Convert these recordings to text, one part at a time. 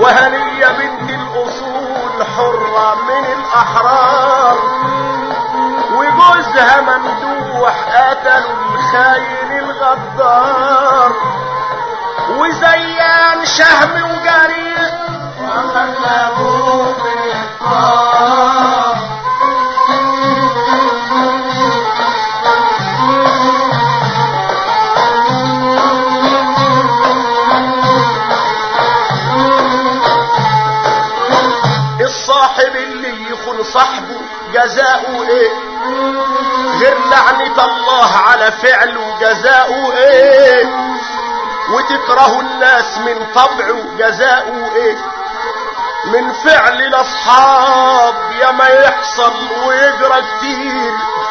وهنية بنت الأصول حرة من الأحرار وجوزها ممدوح قتلوا الخاين الغدار وزيان شهم وجريء وخلقوه بالإكرام الصاحب اللي يخون صاحبه جزاؤه ايه غير لعنة الله على فعله جزاؤه ايه وتكره الناس من طبعه جزاؤه ايه من فعل الاصحاب يا ما يحصل ويجرى كتير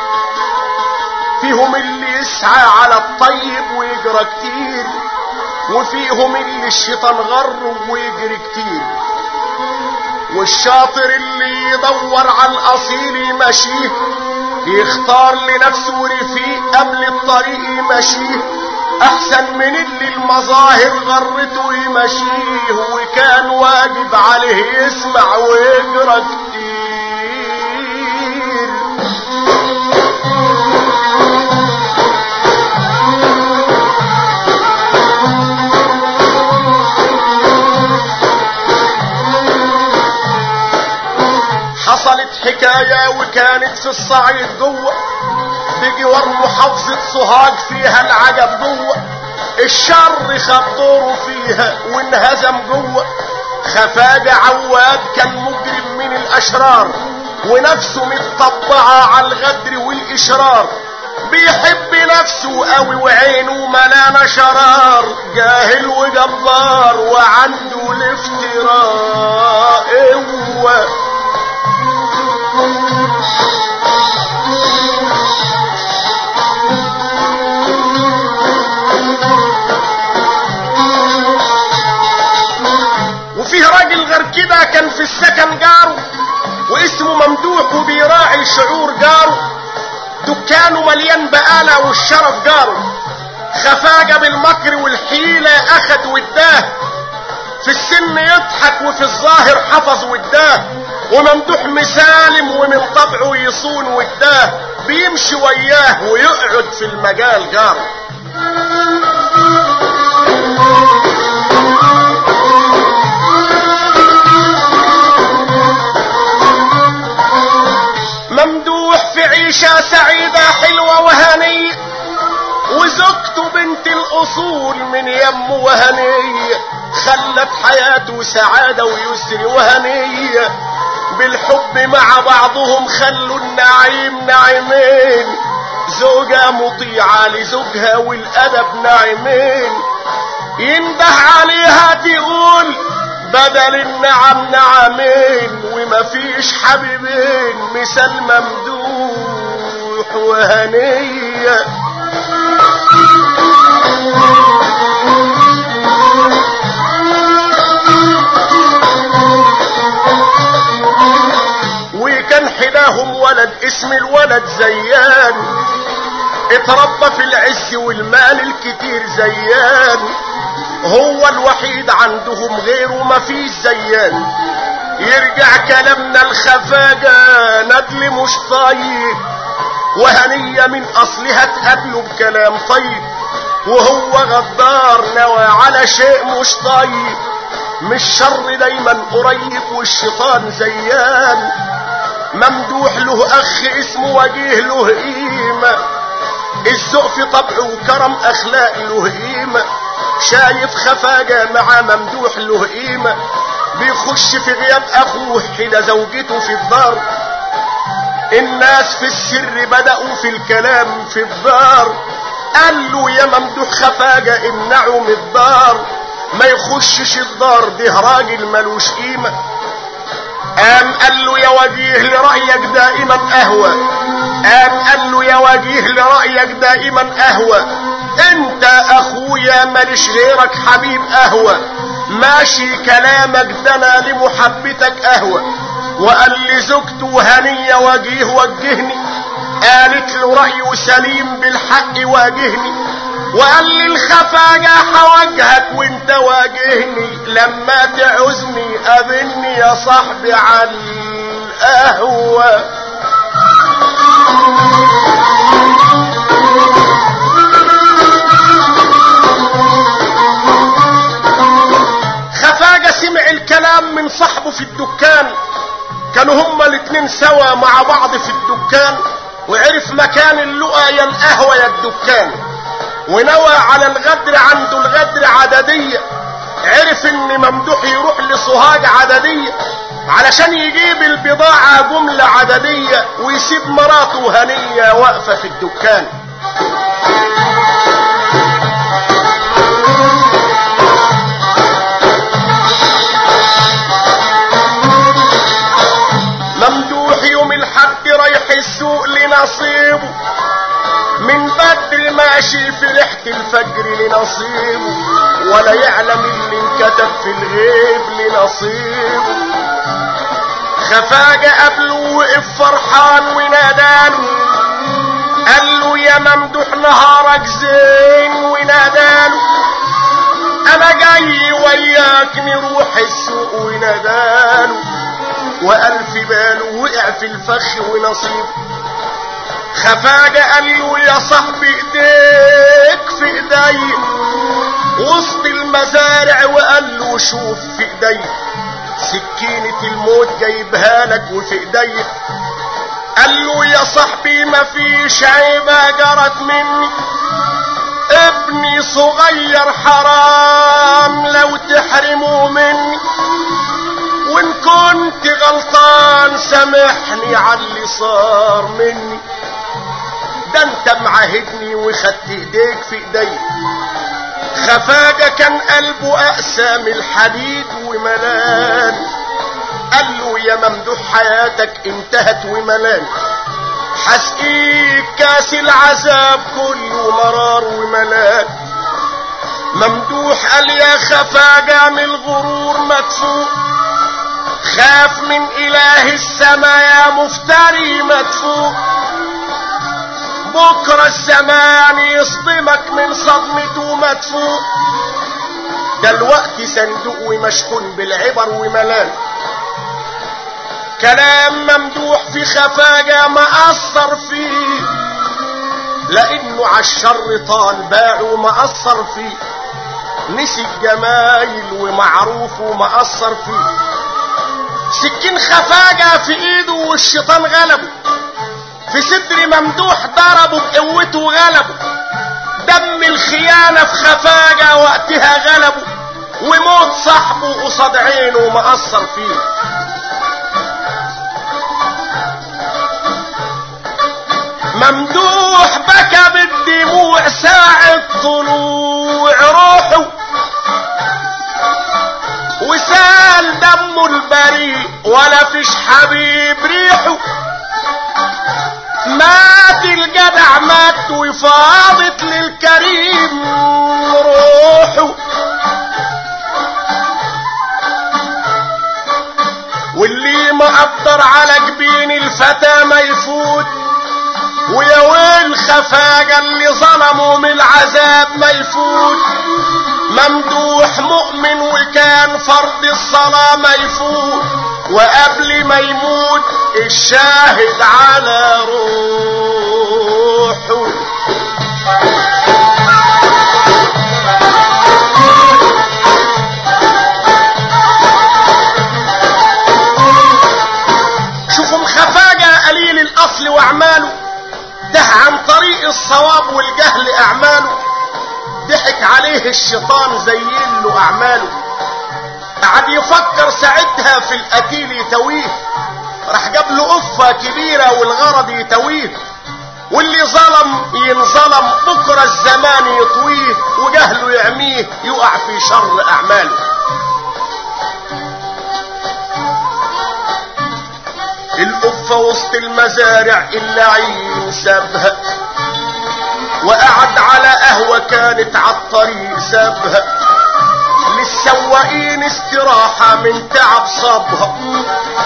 فيهم اللي يسعى على الطيب ويجرى كتير وفيهم اللي الشيطان غره ويجري كتير والشاطر اللي يدور على الاصيل يمشيه يختار لنفسه رفيق قبل الطريق يمشيه احسن من اللي المظاهر غرته يمشيه وكان واجب عليه يسمع ويجرى كتير حصلت حكاية وكانت في الصعيد جوه بجوار محافظة سوهاج فيها العجب جوه الشر خد دوره فيها وانهزم جوه خفاجة عواد كان مجرم من الاشرار ونفسه متطبعة على الغدر والاشرار بيحب نفسه قوي وعينه ملانة شرار جاهل وجبار وعنده الافتراء قوه وفيه راجل غير كده كان في السكن جاره واسمه ممدوح وبيراعي شعور جاره دكانه مليان بقالة والشرف جاره خفاجة بالمكر والحيلة اخد وداه في السن يضحك وفي الظاهر حفظ وداه وممدوح مسالم ومن طبعه يصون وداه بيمشي وياه ويقعد في المجال جاره ممدوح في عيشة سعيدة حلوة وهنية وزوجته بنت الأصول من يمه وهنية خلت حياته سعادة ويسر وهنية بالحب مع بعضهم خلوا النعيم نعيمين زوجة مطيعة لزوجها والأدب نعيمين ينده عليها تقول بدل النعم نعمين ومفيش حبيبين مثال ممدوح وهنيه وكان حداهم ولد اسم الولد زيان اتربى في العز والمال الكتير زيان هو الوحيد عندهم غيره مفيش زيان يرجع كلامنا الخفاجة ندل مش طيب وهنية من اصلها تقابله بكلام طيب وهو غدار نوى على شيء مش طيب مش شر دايما قريب والشيطان زيان ممدوح له اخ اسمه وجيه له قيمة الذوق في طبعه وكرم اخلاق له قيمة شايف خفاجة مع ممدوح له قيمة بيخش في غياب اخوه حين زوجته في الدار الناس في السر بدأوا في الكلام في الدار قال له يا ممدوح خفاجة امنعه من الدار ما يخشش الدار ده راجل ملوش قيمة قام قال له يا وجيه لرأيك دائما اهوى قام قال له يا وجيه لرأيك دائما اهوى انت اخويا ماليش غيرك حبيب اهوى ماشي كلامك ده انا لمحبتك اهوى وقال لي زوجته هنية وجيه وجهني قالت له رأيه سليم بالحق واجهني وقال لي الخفاجة حواجهك وانت واجهني لما تعوزني قابلني يا صاحبي على القهوة خفاجة سمع الكلام من صاحبه في الدكان كانوا هما الاتنين سوا مع بعض في الدكان وعرف مكان اللقا يا القهوة يا الدكان ونوى على الغدر عنده الغدر عددية عرف ان ممدوح يروح لصهاج عددية علشان يجيب البضاعة جملة عددية ويسيب مراته هنية واقفة في الدكان ممدوح يوم الحد رايح السوق لنصيبه من بدر ماشي في ريحة الفجر لنصيبه ولا يعلم اللي انكتب في الغيب لنصيبه خفاجة قبله وقف فرحان وناداله قال له يا ممدوح نهارك زين وناداله انا جاي وياك نروح السوق وناداله وقال في باله وقع في الفخ ونصيبه خفاجة قال له يا صاحبي ايديك في ايدي وسط المزارع وقال له شوف في ايدي سكينة الموت جايبها لك وفي ايدي قال له يا صاحبي ما فيش عيبة جرت مني ابني صغير حرام لو تحرموا مني وان كنت غلطان سامحني على اللي صار مني ده انت معاهدني وخدت ايديك في ايدي خفاجة كان قلبه اقسى من الحديد وملان قال له يا ممدوح حياتك انتهت وملان حسقيك كاس العذاب كله مرار وملان ممدوح قال يا خفاجة من الغرور مدفوق خاف من اله السما يا مفتري مدفوق بكرة الزمان يصدمك من صدمته مدفوق ده الوقت صندوق ومشحون بالعبر وملان كلام ممدوح في خفاجة ما أثر فيه لأنه عالشر طال باع وما أثر فيه نسي الجمايل ومعروف وما أثر فيه سكين خفاجة في ايده والشيطان غلبه في صدر ممدوح ضربه بقوته وغلبه دم الخيانة في خفاجة وقتها غلبه وموت صاحبه قصاد عينه ما أثر فيه ممدوح بكى بالدموع ساعة طلوع روحه وسال دمه البريء ولا فيش حبيب ريحه مات الجدع مات وفاضت للكريم روحه واللي مقدر على جبين الفتى ما يفوت ويا ويل خفاجة اللي ظلموا من العذاب ما يفوت ممدوح مؤمن وكان فرض الصلاة ما يفوت وقبل ما يموت الشاهد على روحه شوفوا مخفاجة قليل الأصل وأعماله ده عن طريق الصواب والجهل أعماله ضحك عليه الشيطان زين له أعماله قعد يفكر ساعتها في القتيل يتويه راح جاب له قفة كبيرة والغرض يتويه واللي ظلم ينظلم بكرة الزمان يطويه وجهله يعميه يقع في شر أعماله القفة وسط المزارع اللعين سابها وقعد على قهوة كانت عالطريق سابها للسواقين استراحة من تعب صابها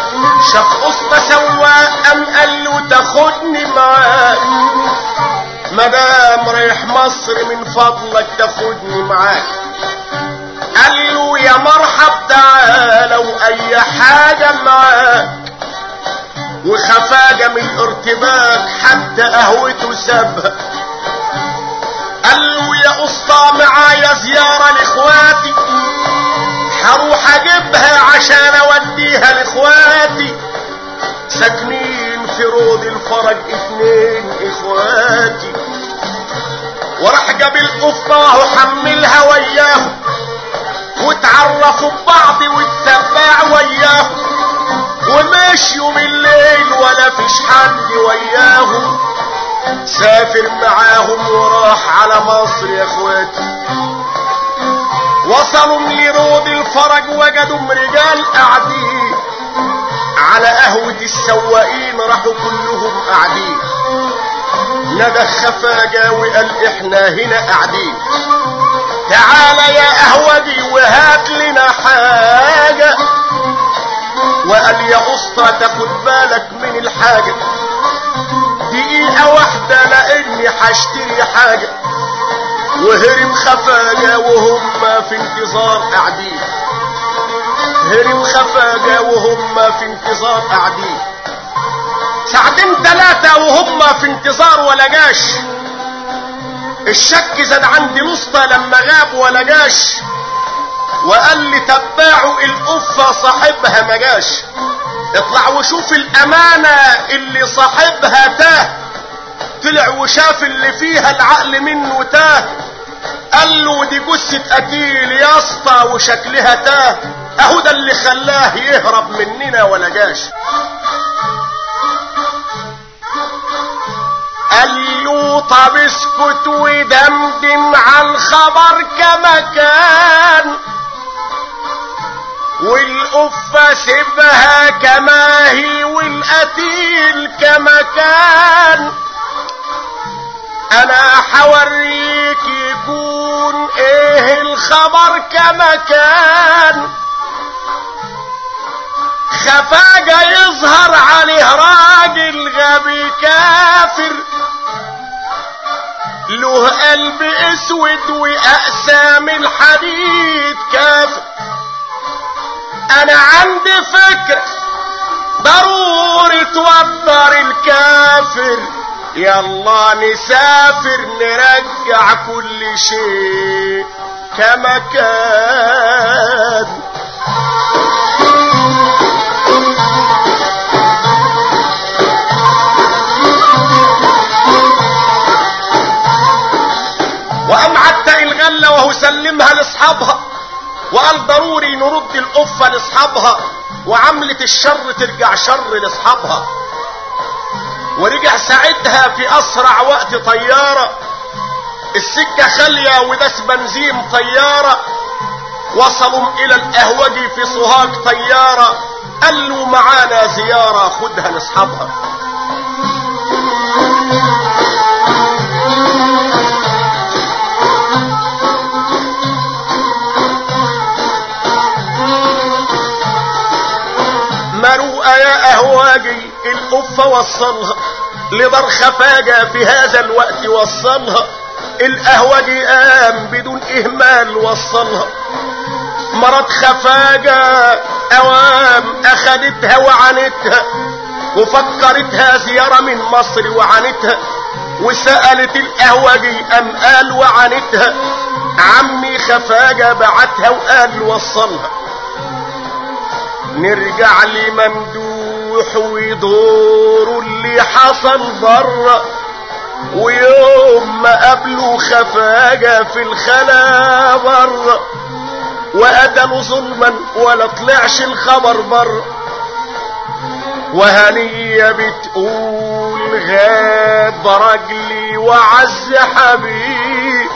شاف قصة سواق قام قال له تاخدني معاك مدام رايح مصر من فضلك تاخدني معاك قال له يا مرحب تعالى واي حاجة معاك وخفاجة من الارتباك حتى قهوته سابها قال له يا اسطى معايا زيارة لاخواتي هروح اجيبها عشان اوديها لاخواتي ساكنين في رود الفرج اتنين اخواتي وراح جاب القفطة وحملها وياه وتعرفوا ببعض واتباع وياه ومشيوا بالليل ولا فيش حد وياهم سافر معاهم وراح على مصر يا اخواتي وصلوا لرود الفرج وجدوا رجال قاعدين على قهوة السواقين راحوا كلهم قاعدين ندى خفاجة وقال احنا هنا قاعدين تعال يا قهوجي وهات لنا حاجة وقال يا اسطى تاخد بالك من الحاجة دقيقة واحدة لاني هشتري حاجة وهرم خفاجة وهم في انتظار قاعدين هرم خفاجة وهم في انتظار قاعدين ساعتين ثلاثة وهم في انتظار ولا جاش الشك زاد عندي الاسطى لما غاب ولا جاش وقال لي تباعوا القفة صاحبها ما جاش اطلع وشوف الامانة اللي صاحبها تاه طلع وشاف اللي فيها العقل منه تاه قال له دي جثة قتيل يا اسطى وشكلها تاه اهو ده اللي خلاه يهرب مننا ولا جاش قال له طب اسكت ودمدم على الخبر كما كان والقفة سيبها كما هي والقتيل كما كان انا حوريك يكون ايه الخبر كما كان خفاجة يظهر عليه راجل غبي كافر له قلب اسود واقسام الحديد كافر انا عندي فكرة ضروري توضر الكافر يلا نسافر نرجع كل شيء كما كان وقام عتق الغلة وهو سلمها لاصحابها وقال ضروري نرد القفة لاصحابها وعملة الشر ترجع شر لاصحابها ورجع ساعتها في اسرع وقت طيارة السكة خالية وداس بنزين طيارة وصلوا الى القهوجي في سوهاج طيارة قال له معانا زيارة خدها لاصحابها مروءة يا أهواجي القفة وصلها لدار خفاجة في هذا الوقت وصلها القهوجي قام بدون إهمال وصلها مرات خفاجة أوام أخدتها وعنتها وفكرتها زيارة من مصر وعنتها وسألت القهوجي أم قال وعنتها عمي خفاجة بعتها وقال وصلها نرجع لممدوح ويدور اللي حصل بره ويوم ما قابله خفاجة في الخلا بره وقتلوا ظلما ولا طلعش الخبر بره وهنية بتقول غاب رجلي وعز حبيب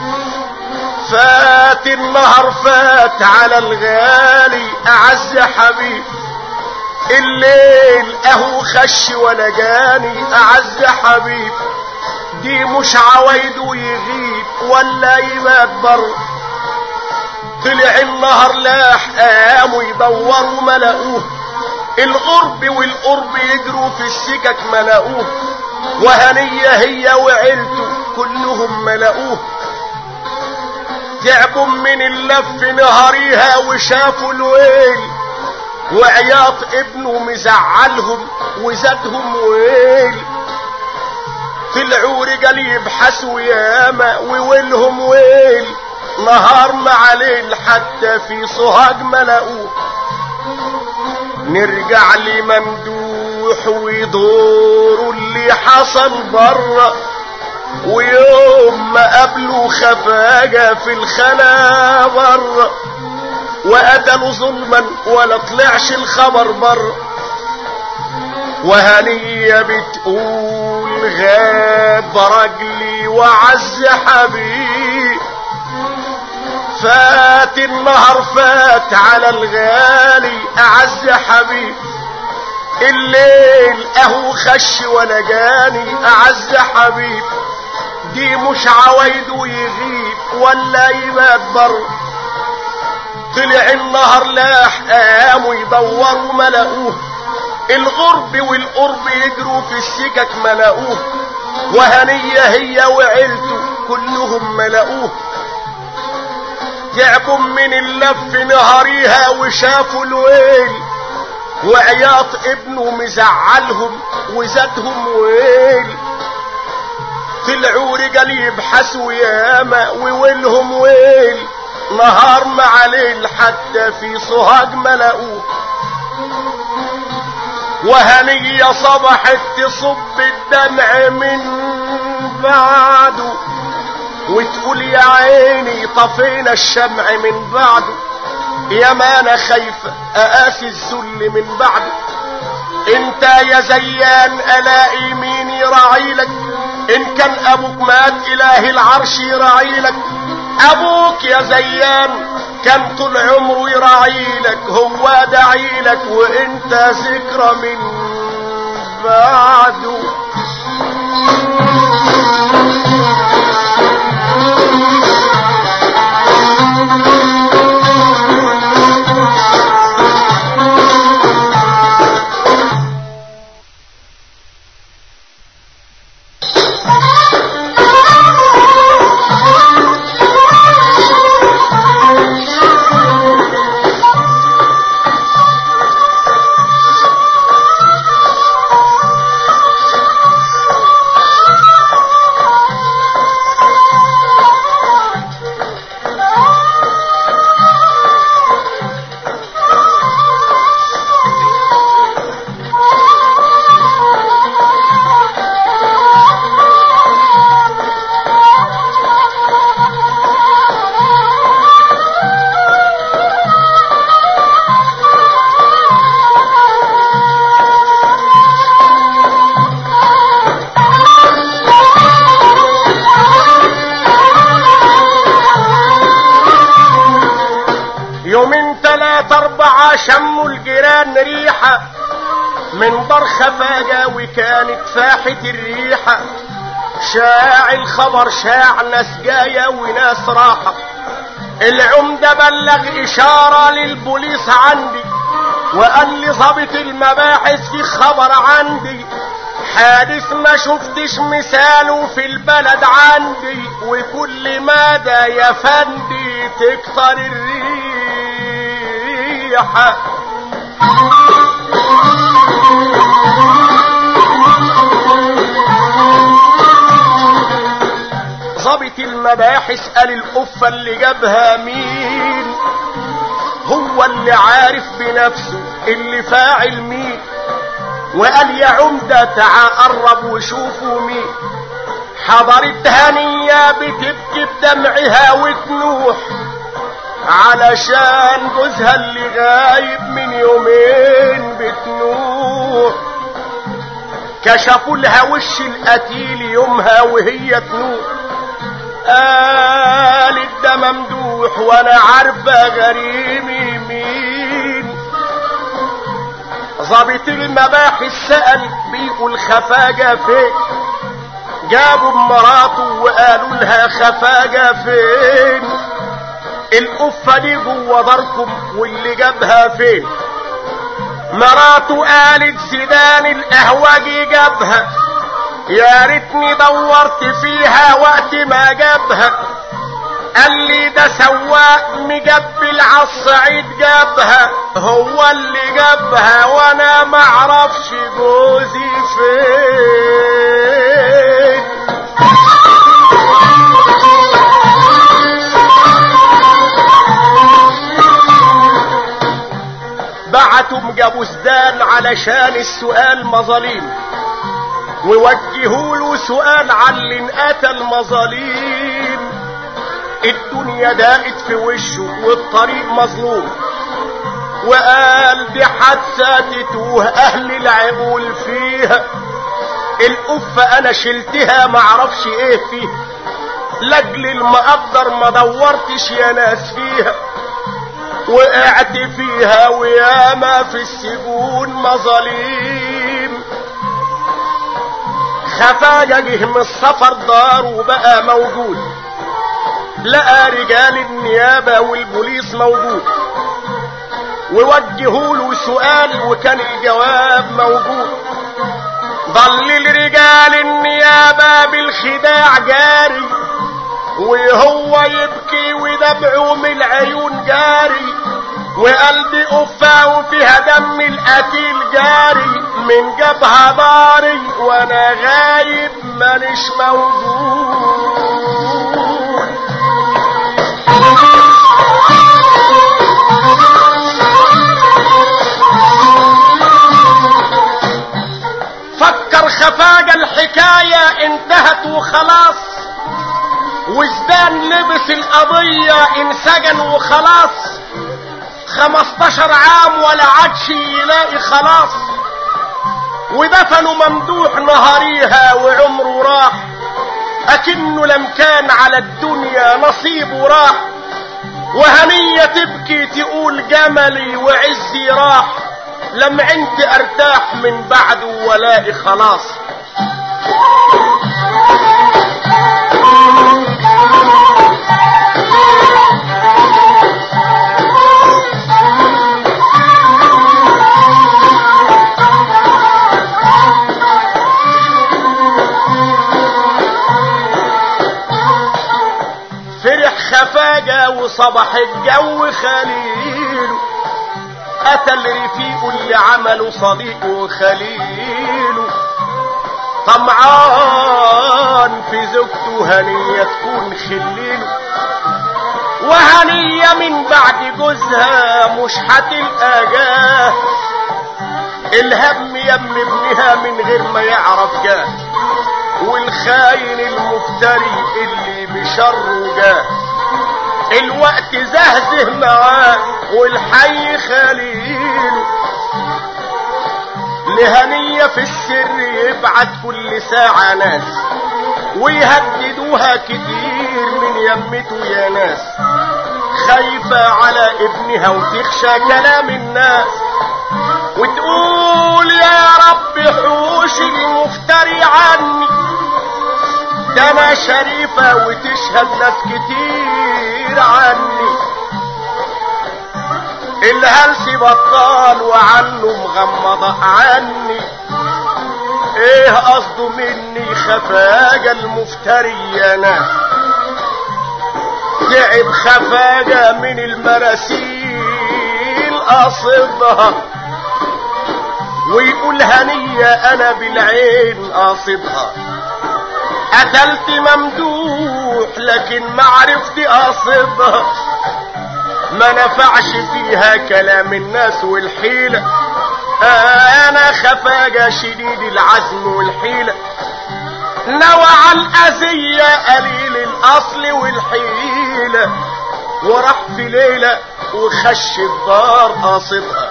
فات النهر فات على الغالي اعز حبيب الليل اهو خش ولا جاني اعز حبيب دي مش عوايده يغيب ولا يبات بر طلع النهر لاح قاموا يدوروا ما لقوه القرب والقرب يجروا في السكك ما لقوه وهنية هي وعيلته كلهم ملقوه تعبوا من اللف نهاريها وشافوا الويل وعياط ابنه مزعلهم وزادهم ويل طلعوا رجال يبحثوا ياما وويلهم ويل نهار مع ليل حتى في صهاج ملقوه نرجع لممدوح ويدوروا اللي حصل بره ويوم ما قابلوا خفاجة في الخلا بره وقتلوا ظلما ولا طلعش الخبر بره وهنية بتقول غاب رجلي وعز حبيب فات النهر فات على الغالي اعز حبيب الليل اهو خش ولا جاني اعز حبيب دي مش عوايده يغيب ولا يبات بر طلع النهر لاح قاموا يدوروا ملقوه الغرب والقرب يجروا في السكك ملقوه وهنية هي وعيلته كلهم ملقوه تعبوا من اللف نهاريها وشافوا الويل وعياط ابنه مزعلهم وزادهم ويل طلعوا رجال يبحثوا ياما وويلهم ويل نهار مع ليل حتى في صهاج ملقوه وهنية صبحت تصب الدمع من بعده وتقول يا عيني طفينا الشمع من بعده يا ما انا خايفة اقاسي الذل من بعده انت يا زيان الاقي مين يراعي لك ان كان ابوك مات اله العرش يراعي لك ابوك يا زيان كان طول عمره يراعي لك هو داعي لك وانت ذكرى من بعده يومين تلاتة أربعة شموا الجيران ريحة من بر خفاجة وكانت فاحة الريحة شاع الخبر شاع ناس جاية وناس راحة العمدة بلغ إشارة للبوليس عندي وقال لي ظابط المباحث في خبر عندي حادث ما شفتش مثاله في البلد عندي وكل مدى يا فندي تكتر الريحة ظابط المباحث قال القفة اللي جابها مين هو اللي عارف بنفسه اللي فاعل مين وقال يا عمدة تعا قرب وشوفوا مين حضرت هنية بتبكي بدمعها وتنوح علشان جوزها اللي غايب من يومين بتنوح كشفوا لها وش القتيل يومها وهي تنوح قالت ده ممدوح وانا عارفه غريمي مين ظابط المباحث سأل بيقول خفاجة فين جابوا مراته وقالوا لها خفاجة فين القفة دي جوه داركم واللي جابها فين مراته قالت سيدان القهوجي جابها يا ريتني دورت فيها وقت ما جابها قال لي ده سواق مجبل عالصعيد جابها هو اللي جابها وانا معرفش جوزي فين بعتوا جابوا زدان علشان السؤال مظاليم ووجهوا له سؤال عن اللي انقتل مظاليم الدنيا داقت في وشه والطريق مظلوم وقال دي حادثة تتوه اهل العقول فيها القفة انا شلتها معرفش ايه فيها لاجل المقدر ما دورتش يا ناس فيها وقعت فيها وياما في السجون مظاليم خفايا جه من السفر دار وبقى موجود لقى رجال النيابة والبوليس موجود ووجهوا له سؤال وكان الجواب موجود ضل رجال النيابة بالخداع جاري وهو يبكي ودمعه من العيون جاري وقلبي قفاه وفيها دم القتيل جاري من جبهة داري وانا غايب مانيش موجود فكر خفاجة الحكاية انتهت وخلاص وزدان لبس القضية انسجن وخلاص خمستاشر عام ولا عادش يلاقي خلاص ودفنوا ممدوح نهاريها وعمره راح اكنه لم كان على الدنيا نصيبه راح وهنية تبكي تقول جملي وعزي راح لما انت ارتاح من بعده ولاقي خلاص فرح خفاجة وصبح الجو خليله قتل رفيقه اللي عمله صديقه خليله طمعان في زوجته هنية تكون خليله وهنية من بعد جوزها مش هتلقى جاه الهم يم ابنها من غير ما يعرف جاه والخاين المفتري اللي بشره جاه الوقت زهزه معاه والحي خليله لهنية في السر يبعت كل ساعة ناس ويهددوها كتير من يمته يا ناس خايفة على ابنها وتخشى كلام الناس وتقول يا رب حوش المفتري عني ده انا شريفة وتشهد ناس كتير عني الهلس بطال وعنه مغمضة عني ايه قصده مني خفاجة المفتري يا ناس تعب خفاجة من المراسيل قصدها ويقول هنية انا بالعين قاصدها قتلت ممدوح لكن ما عرفت قاصدها ما نفعش فيها كلام الناس والحيلة انا خفاجة شديد العزم والحيلة نوى على الأذية قليل الأصل والحيلة وراح في ليلة وخش الدار قاصدها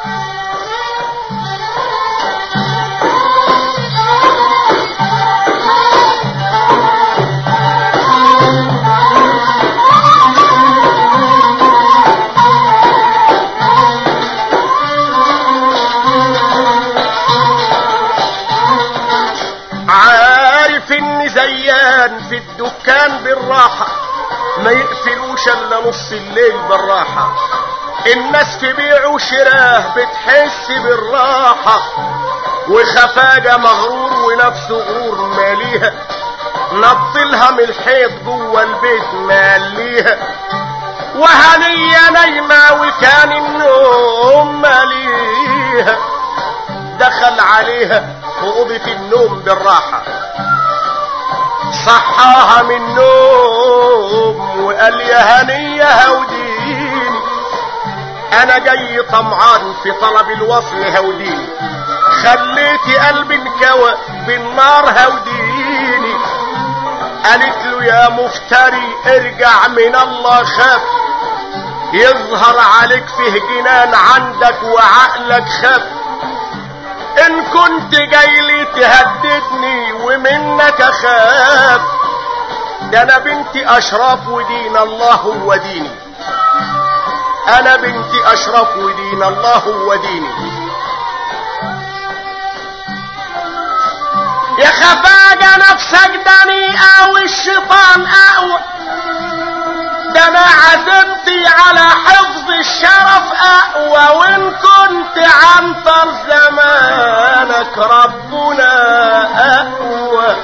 عارف ان زيان في الدكان بالراحة ما يقفلوش الا نص الليل بالراحة الناس في بيع وشراه بتحس بالراحة وخفاجة مغرور ونفسه غرور ماليها نطلها من الحيط جوه البيت ماليها وهنية نايمة وكان النوم ماليها دخل عليها وقضي في النوم بالراحة صحاها من النوم وقال يا هنية هوديني انا جاي طمعان في طلب الوصل هوديني خليتي قلبي انكوى بالنار هوديني قالت له يا مفتري ارجع من الله خاف يظهر عليك فيه جنان عندك وعقلك خاف ان كنت جاي لي تهددني ومنك اخاف ده انا بنتي اشراف ودين الله هو ديني انا بنتي اشرف ودين الله هو ديني يا خفاجة نفسك دنيئة والشيطان اقوى ده انا عزمتي على حفظ الشرف اقوى وان كنت عنتر زمانك ربنا اقوى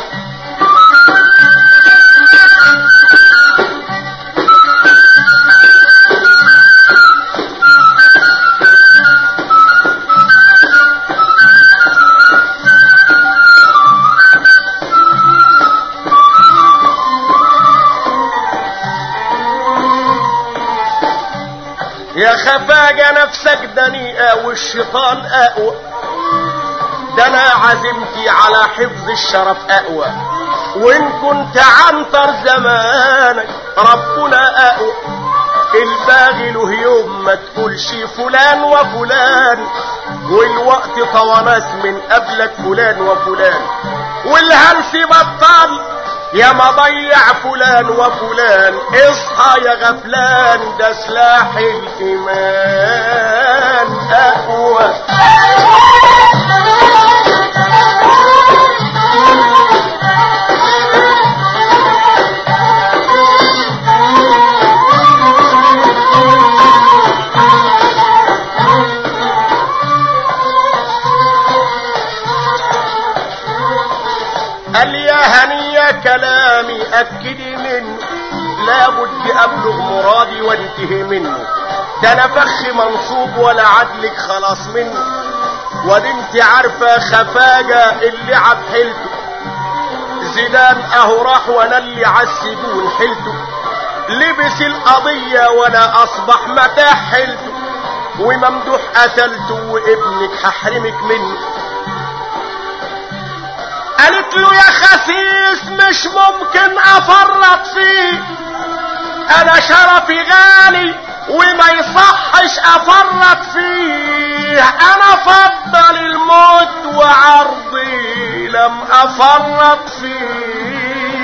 يا خفاجة نفسك دنيئة والشيطان أقوى ده أنا عزمتي على حفظ الشرف أقوى وإن كنت عنتر زمانك ربنا أقوى الباغي له يوم ما تقولش فلان وفلان والوقت طواناس من قبلك فلان وفلان والهلس بطل يا ما ضيع فلان وفلان اصحى يا غفلان ده سلاح الايمان اقوى قال يا هنية كلامي أكدي منه لابد أبلغ مرادي وانتهي منه ده أنا فخ منصوب ولا عدلك خلاص منه ودي انت عارفة خفاجة اللي عب حيلته زيدان اهو راح وانا اللي عالسجون حيلته لبس القضية وانا اصبح متاح حيلته وممدوح قتلته وابنك هحرمك منه قالت له يا خسيس مش ممكن افرط فيه انا شرفي غالي وما يصحش افرط فيه انا فضل الموت وعرضي لم افرط فيه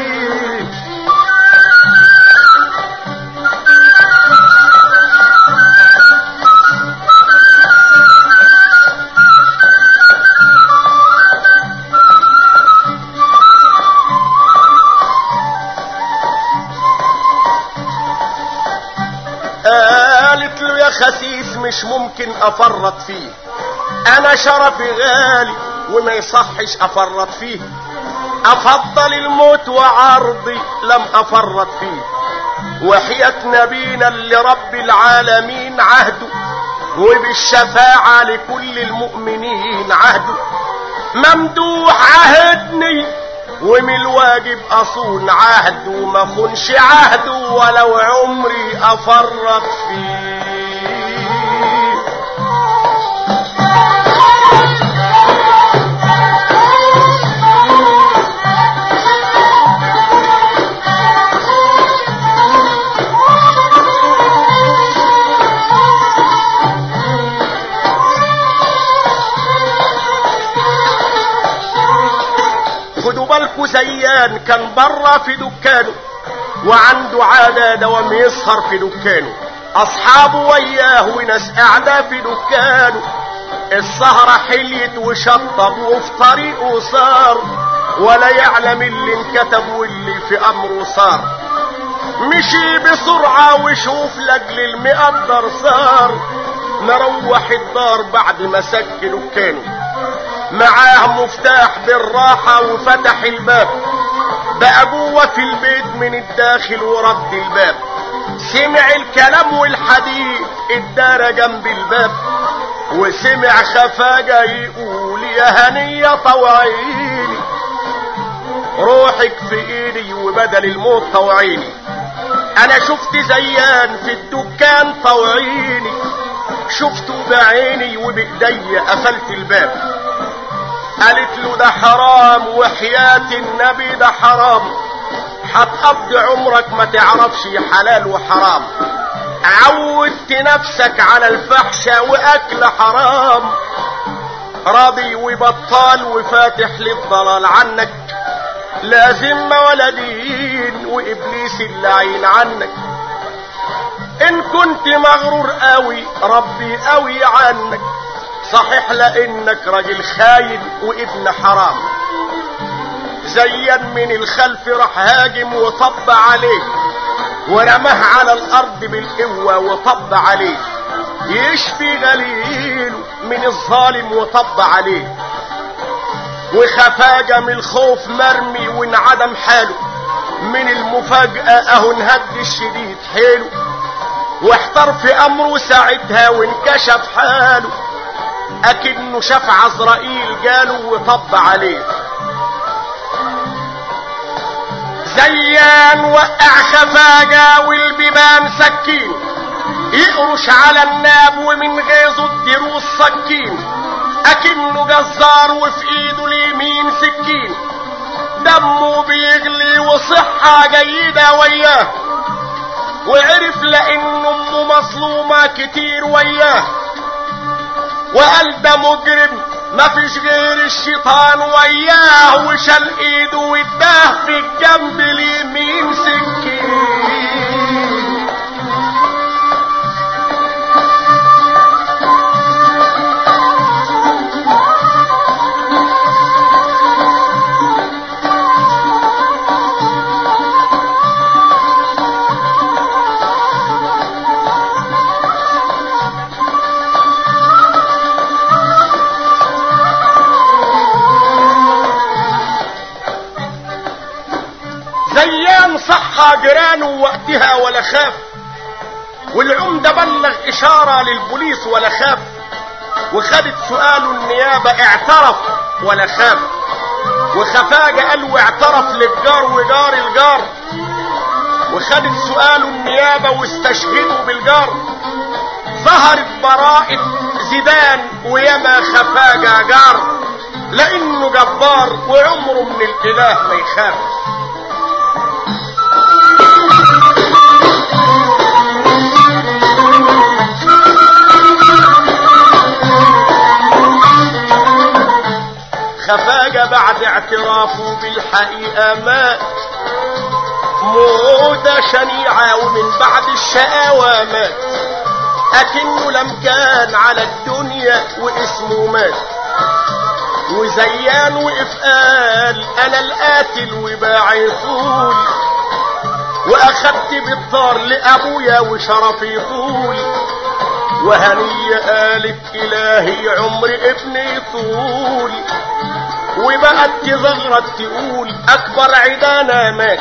قالت له يا خسيس مش ممكن افرط فيه انا شرفي غالي وما يصحش افرط فيه افضل الموت وعرضي لم افرط فيه وحياة نبينا لرب العالمين عهده وبالشفاعة لكل المؤمنين عهده ممدوح عهدني ومن الواجب اصون عهده وما خنش عهده ولو عمري افرط فيه خدوا بالكوا زيان كان بره في دكانه وعنده عادة دوام يسهر في دكانه اصحابه وياه وناس قاعدة في دكانه السهرة حليت وشطب وفي طريقه صار ولا يعلم اللي انكتب واللي في امره صار مشي بسرعة وشوف لاجل المقدر صار نروح الدار بعد ما سجلوا كانوا معاه مفتاح بالراحة وفتح الباب بقى جوه في البيت من الداخل ورد الباب سمع الكلام والحديث ادار جنب الباب وسمع خفاجة يقول يا هنية طوعيني روحك في ايدي وبدل الموت طوعيني انا شفت زيان في الدكان طوعيني شفته بعيني وبايدي قفلت الباب قالت له ده حرام وحياة النبي ده حرام هتقضي عمرك ما تعرفش حلال وحرام عودت نفسك على الفحشة واكل حرام راضي وبطال وفاتح للضلال عنك لازم ولا دين وابليس اللعين عنك ان كنت مغرور قوي ربي قوي عنك صحيح لانك راجل خاين وابن حرام زين من الخلف راح هاجم وطب عليه ورماه على الارض بالقوة وطب عليه يشفي غليل من الظالم وطب عليه وخفاجة من الخوف مرمي وانعدم حاله من المفاجأة اهو انهد الشديد حيله واحتر في امره ساعتها وانكشف حاله اكنه شاف عزرائيل جاله وطب عليه زيان وقع خفاجة والبيبان سكين يقرش على الناب ومن غيظه الدروس سكين اكنه جزار وفي ايده اليمين سكين دمه بيغلي وصحة جيدة وياه وعرف لان امه مظلومة كتير وياه وقال ده مجرم مفيش غير الشيطان وياه وشال ايده واداه في الجنب اليمين سكين زيان صحى جيرانه وقتها ولا خاف والعمدة بلغ اشارة للبوليس ولا خاف وخدت سؤاله النيابة اعترف ولا خاف وخفاجة قال واعترف للجار وجار الجار وخدت سؤاله النيابة واستشهدوا بالجار ظهرت براءة زيدان وياما خفاجة جار لانه جبار وعمره من الاله ما يخاف خفاجة بعد اعترافه بالحقيقة مات موتة شنيعة ومن بعد الشقاوة مات أكنه لم كان على الدنيا واسمه مات وزيان وقف قال أنا القاتل وباعي طول وأخدت بالطار لأبويا وشرفي طول وهنية قالت إلهي عمر ابني طول وبقت تزغرت تقول أكبر عدانا مات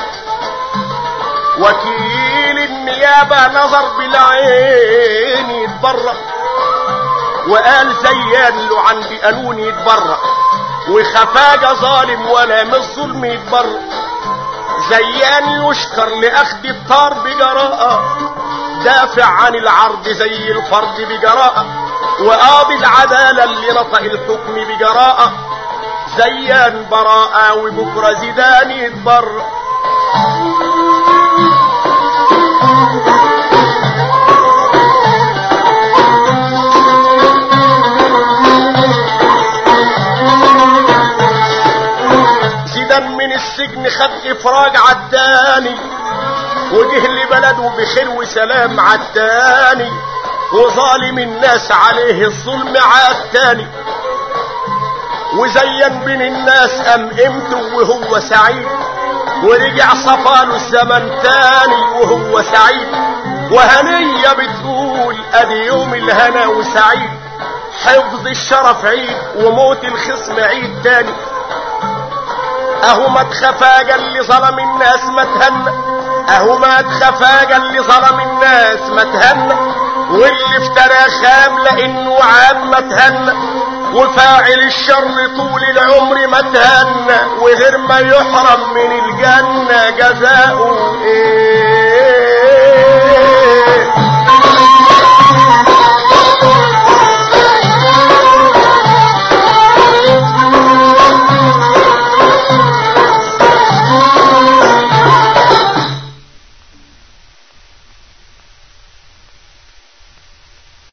وكيل النيابة نظر بالعين يتبرأ وقال زيان له عندي قانون يتبرأ وخفاجة ظالم ولا من الظلم يتبرأ زيان يشكر لأخذ الطار بجراءة دافع عن العرض زي الفرد بجراءة وقاضي العدالة اللي نطق الحكم بجراءة زيان براءة وبكرة زيدان يتبرأ زيدان من السجن خد افراج عالتاني وجه لبلده بخير وسلام عالتاني وظالم الناس عليه الظلم عالتاني وزين بين الناس ام قيمته وهو سعيد ورجع صفاله الزمن تاني وهو سعيد وهنية بتقول ادي يوم الهنا وسعيد حفظ الشرف عيد وموت الخصم عيد تاني اهو ما تخفاجا اللي ظلم الناس ما تهنى اهو ما تخفاجا اللي ظلم الناس ما تهنى واللي افترى خام لانه عام ما تهنى وفاعل الشر طول العمر ما تهنى وغير ما يحرم من الجنة جزاؤه ايه